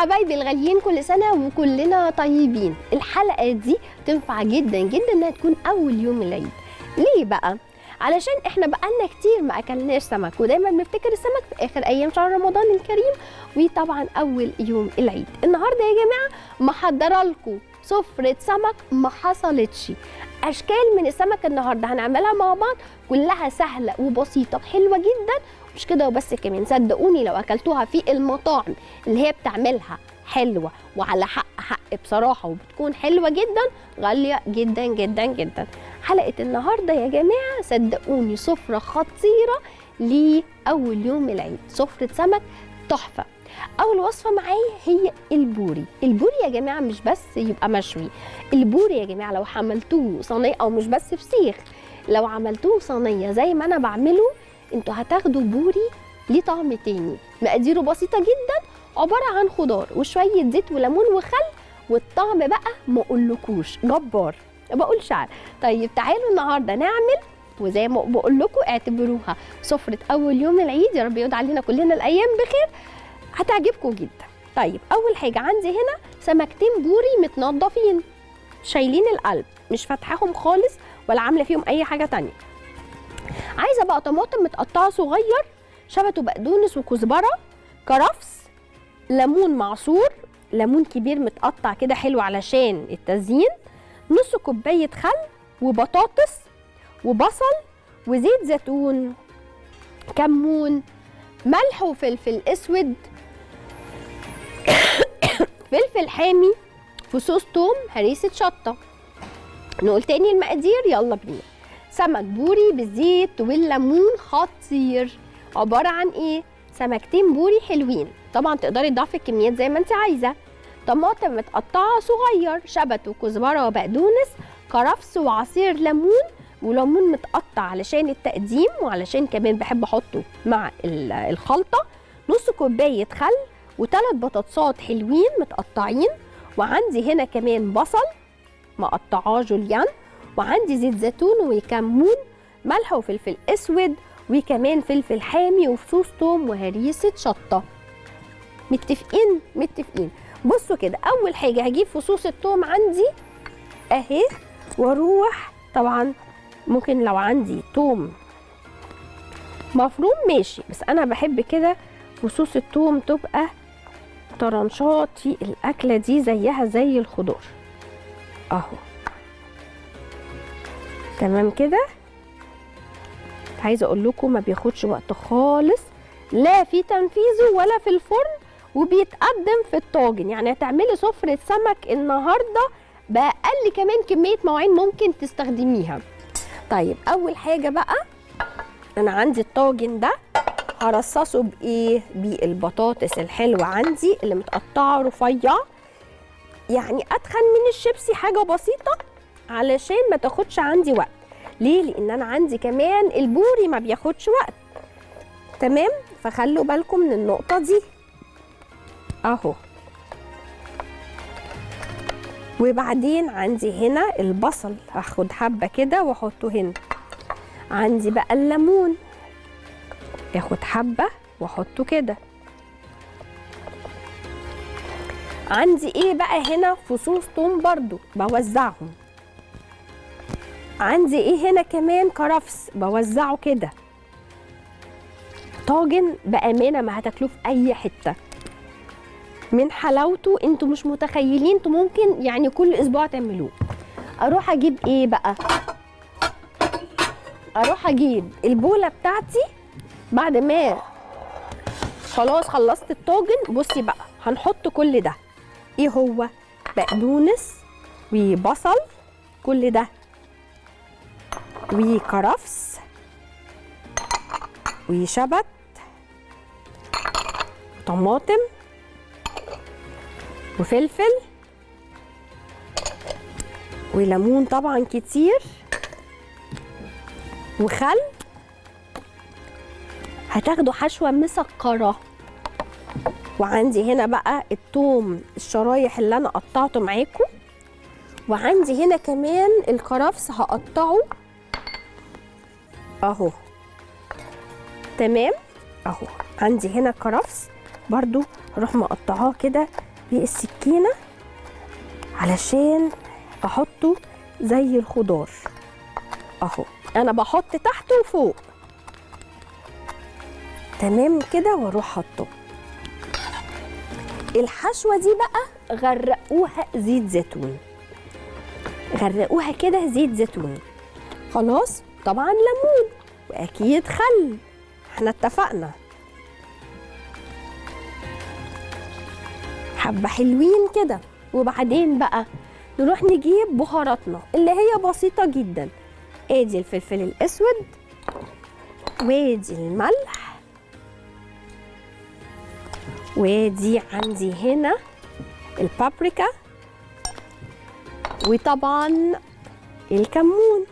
حبايبي الغاليين كل سنه وكلنا طيبين الحلقه دي تنفع جدا جدا انها تكون اول يوم العيد ليه بقى علشان احنا بقالنا كتير ما اكلناش سمك ودايما بنفتكر السمك في اخر ايام شهر رمضان الكريم وطبعا اول يوم العيد النهارده يا جماعه محضره لكم سفره سمك ما حصلتش اشكال من السمك النهارده هنعملها مع بعض كلها سهله وبسيطه وحلوه جدا مش كده وبس كمان صدقوني لو اكلتوها في المطاعم اللي هي بتعملها حلوه وعلى حق حق بصراحه وبتكون حلوه جدا غاليه جدا جدا جدا حلقه النهارده يا جماعه صدقوني سفره خطيره لاول يوم العيد سفره سمك تحفه اول وصفه معايا هي البوري البوري يا جماعه مش بس يبقى مشوي البوري يا جماعه لو عملتوه صينيه او مش بس فسيخ لو عملتوه صينيه زي ما انا بعمله انتوا هتاخدوا بوري ليه طعم تاني مقاديره بسيطه جدا عباره عن خضار وشويه زيت وليمون وخل والطعم بقى ما اقولكوش جبار بقول شعر طيب تعالوا النهارده نعمل وزي ما بقول لكم اعتبروها سفره اول يوم العيد يا رب يعود علينا كلنا الايام بخير هتعجبكم جدا طيب اول حاجه عندي هنا سمكتين بوري متنضفين شايلين القلب مش فاتحاهم خالص ولا عامله فيهم اي حاجه تانية عايزه بقى طماطم متقطعه صغير شبت وبقدونس وكزبره كرفس ليمون معصور ليمون كبير متقطع كده حلو علشان التزيين نص كوبايه خل وبطاطس وبصل وزيت زيتون كمون ملح وفلفل اسود فلفل حامي فصوص توم هريسه شطه نقول تاني المقادير يلا بينا سمك بوري بالزيت والليمون خطير عباره عن ايه سمكتين بوري حلوين طبعا تقدري تضعفي الكميات زي ما انت عايزه طماطم متقطعه صغير شبت وكزبره وبقدونس كرفس وعصير ليمون وليمون متقطع علشان التقديم وعلشان كمان بحب احطه مع الخلطه نص كوبايه خل وثلاث بطاطسات حلوين متقطعين وعندي هنا كمان بصل مقطعاه جوليان وعندي زيت زيتون وكمون ملح وفلفل اسود وكمان فلفل حامي وفصوص توم وهريسه شطه متفقين متفقين بصوا كده اول حاجه هجيب فصوص التوم عندي اهي واروح طبعا ممكن لو عندي توم مفروم ماشي بس انا بحب كده فصوص التوم تبقى طرنشات في الاكله دي زيها زي الخضار اهو تمام كده عايزه اقول لكم ما بياخدش وقت خالص لا في تنفيذه ولا في الفرن وبيتقدم في الطاجن يعني هتعملي سفره سمك النهارده باقل كمان كميه مواعين ممكن تستخدميها طيب اول حاجه بقى انا عندي الطاجن ده هرصصه بايه بالبطاطس الحلوه عندي اللي متقطعه رفيع يعني اتخن من الشيبسي حاجه بسيطه علشان ما تاخدش عندي وقت ليه لان انا عندي كمان البوري ما بياخدش وقت تمام فخلوا بالكم من النقطه دي اهو وبعدين عندي هنا البصل هاخد حبه كده واحطه هنا عندي بقى الليمون اخد حبه واحطه كده عندي ايه بقى هنا فصوص توم برضو بوزعهم عندي ايه هنا كمان كرفس بوزعه كده طاجن بامانه ما هتاكلوه في اي حته من حلاوته انتوا مش متخيلين انتوا ممكن يعني كل اسبوع تعملوه اروح اجيب ايه بقى اروح اجيب البوله بتاعتي بعد ما خلاص خلصت الطاجن بصي بقى هنحط كل ده ايه هو بقدونس وبصل كل ده وكرفس وشبت طماطم وفلفل وليمون طبعا كتير وخل هتاخدوا حشوه مسكره وعندي هنا بقى التوم الشرايح اللي انا قطعته معاكم وعندي هنا كمان الكرفس هقطعه اهو تمام اهو عندي هنا كرفس برضو هروح مقطعاه كده بالسكينه علشان احطه زي الخضار اهو انا بحط تحت وفوق تمام كده واروح حاطه الحشوه دي بقى غرقوها زيت زيتون غرقوها كده زيت زيتون خلاص طبعا ليمون واكيد خل احنا اتفقنا حبه حلوين كده وبعدين بقى نروح نجيب بهاراتنا اللي هي بسيطه جدا ادي الفلفل الاسود وادي الملح وادي عندي هنا البابريكا وطبعا الكمون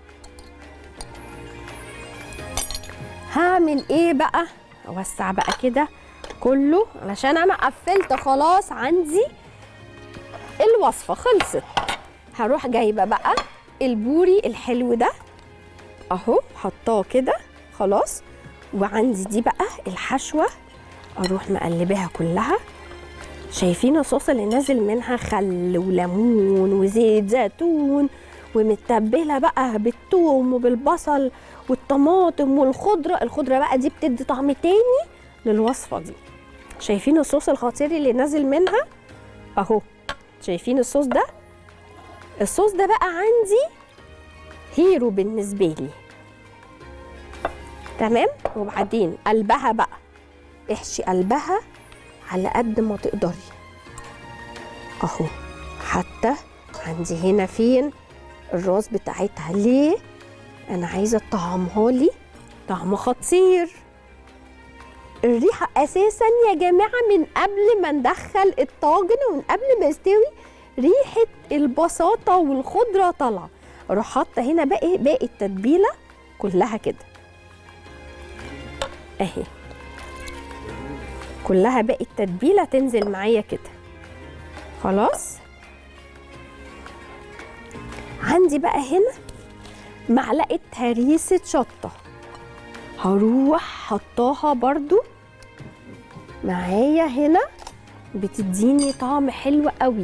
هعمل ايه بقى اوسع بقى كده كله علشان انا قفلت خلاص عندي الوصفه خلصت هروح جايبه بقى البوري الحلو ده اهو حطاه كده خلاص وعندي دي بقى الحشوه اروح مقلباها كلها شايفين الصوص اللي نازل منها خل وليمون وزيت زيتون ومتبله بقى بالثوم وبالبصل والطماطم والخضره الخضره بقى دي بتدي طعم تاني للوصفه دي شايفين الصوص الخطير اللي نازل منها اهو شايفين الصوص ده الصوص ده بقى عندي هيرو بالنسبه لي تمام وبعدين قلبها بقى احشي قلبها على قد ما تقدري اهو حتى عندي هنا فين الراس بتاعتها ليه انا عايزه طعمها لي طعم خطير الريحه اساسا يا جماعه من قبل ما ندخل الطاجن ومن قبل ما يستوي ريحه البساطه والخضره طالعه اروح حاطه هنا باقي باقي التتبيله كلها كده اهي كلها باقي التتبيله تنزل معايا كده خلاص عندي بقى هنا معلقه هريسه شطه هروح حطاها برضو معايا هنا بتديني طعم حلو قوي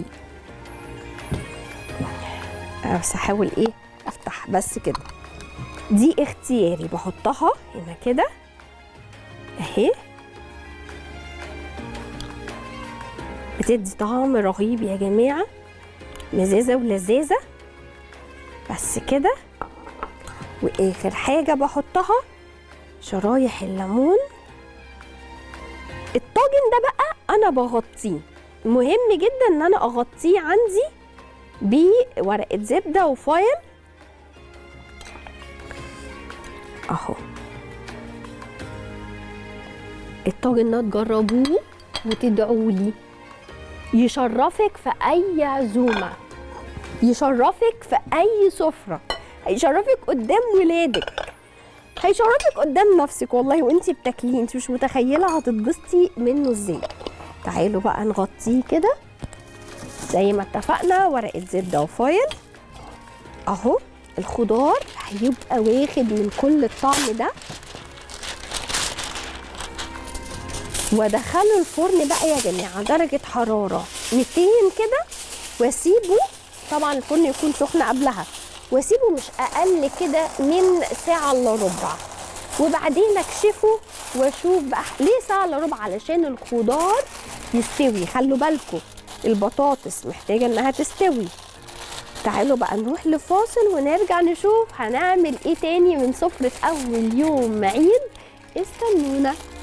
بس احاول ايه افتح بس كده دي اختياري بحطها هنا كده اهي بتدي طعم رهيب يا جماعه مزازه ولذاذه بس كده واخر حاجه بحطها شرايح الليمون الطاجن ده بقى انا بغطيه مهم جدا ان انا اغطيه عندي بورقه زبده وفايل اهو الطاجن ده تجربوه وتدعوا لي يشرفك في اي عزومه يشرفك في اي سفره هيشرفك قدام ولادك هيشرفك قدام نفسك والله وانتي بتاكليه انت مش متخيله هتتبسطي منه ازاي تعالوا بقى نغطيه كده زي ما اتفقنا ورقه زبده وفايل اهو الخضار هيبقى واخد من كل الطعم ده وادخله الفرن بقى يا جماعه درجه حراره 200 كده واسيبه طبعا الفرن يكون سخن قبلها واسيبه مش اقل كده من ساعه الا ربع وبعدين اكشفه واشوف بقى ليه ساعه الا ربع علشان الخضار يستوي خلوا بالكم البطاطس محتاجه انها تستوي تعالوا بقى نروح لفاصل ونرجع نشوف هنعمل ايه تاني من سفره اول يوم عيد استنونا